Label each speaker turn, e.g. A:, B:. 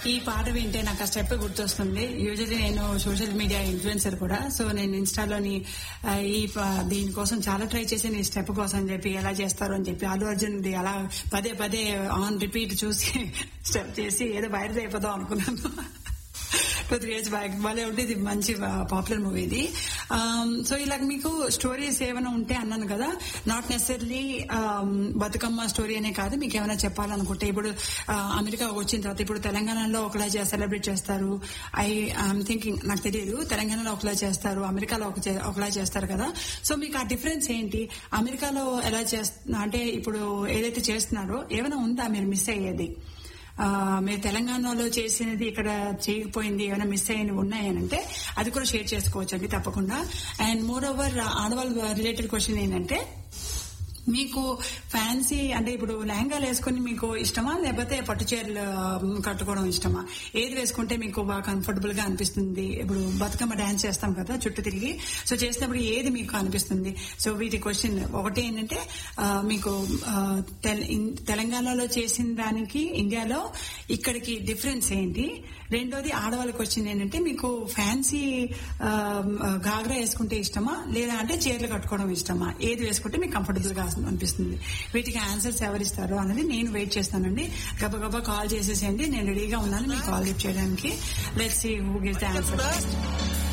A: ఈ పాట వింటే నాకు ఆ స్టెప్ గుర్తొస్తుంది యూజువల్లీ నేను సోషల్ మీడియా ఇన్ఫ్లుయెన్సర్ కూడా సో నేను ఇన్స్టాలోని ఆ, ఈ ప- దీనికోసం చాలా ట్రై చేశాను ఈ స్టెప్ కోసం అని చెప్పి ఎలా చేస్తారు అని చెప్పి అల్లు అర్జున్ అలా పదే పదే ఆన్ రిపీట్ చూసి స్టెప్ చేసి ఏదో వైరల్ అయిపోదాం అనుకున్నాను టూ త్రీ ఇయర్స్ బ్యాక్ భలే ఉంటుంది మంచి పాపులర్ మూవీ ఇది సో ఇలా మీకు స్టోరీస్ ఏమైనా ఉంటే అన్నాను కదా నాట్ నెసరీ బతుకమ్మ స్టోరీ అనే కాదు మీకు ఏమైనా చెప్పాలనుకుంటే ఇప్పుడు ఆ, అమెరికా వచ్చిన తర్వాత ఇప్పుడు తెలంగాణలో ఒకలా సెలబ్రేట్ చేస్తారు ఐ ఐఎమ్ థింకింగ్ నాకు తెలియదు తెలంగాణలో ఒకలా చేస్తారు అమెరికాలో ఒక చే- ఒకలా చేస్తారు కదా సో మీకు ఆ డిఫరెన్స్ ఏంటి అమెరికాలో ఎలా చేస్తున్నా అంటే ఇప్పుడు ఏదైతే చేస్తున్నారో ఏమైనా ఉందా మీరు మిస్ అయ్యేది ఆ, మీరు తెలంగాణలో చేసినది ఇక్కడ చేయకపోయింది ఏమైనా మిస్ అయినవి ఉన్నాయనంటే అది కూడా షేర్ చేసుకోవచ్చండి తప్పకుండా అండ్ మోర్ ఓవర్ ఆడవాళ్ళ రిలేటెడ్ క్వశ్చన్ ఏంటంటే మీకు ఫ్యాన్సీ అంటే ఇప్పుడు లెహంగాలు వేసుకుని మీకు ఇష్టమా లేకపోతే పట్టు చీరలు ఆ, కట్టుకోవడం ఇష్టమా ఏది వేసుకుంటే మీకు బాగా కంఫర్టబుల్ గా అనిపిస్తుంది ఇప్పుడు బతుకమ్మ డాన్స్ చేస్తాం కదా చుట్టూ తిరిగి సో చేసినప్పుడు ఏది మీకు అనిపిస్తుంది సో వీటి క్వశ్చన్ ఒకటి ఏంటంటే ఆ, మీకు ఆ, తెల- ఇన్- తెలంగాణలో చేసిన దానికి ఇండియాలో ఇక్కడికి డిఫరెన్స్ ఏంటి రెండోది ఆడవాళ్ళకి వచ్చింది ఏంటంటే మీకు ఫ్యాన్సీ ఆ, గాగ్రా వేసుకుంటే ఇష్టమా లేదా అంటే చీరలు కట్టుకోవడం ఇష్టమా ఏది వేసుకుంటే మీకు కంఫర్టబుల్ గా అనిపిస్తుంది వీటికి ఆన్సర్స్ ఎవరిస్తారో అనేది నేను వెయిట్ చేస్తానండి గబగబా కాల్ చేసేసేయండి నేను రెడీగా ఉన్నాను మీకు కాల్ లిఫ్ట్ చేయడానికి let's see who gives the answer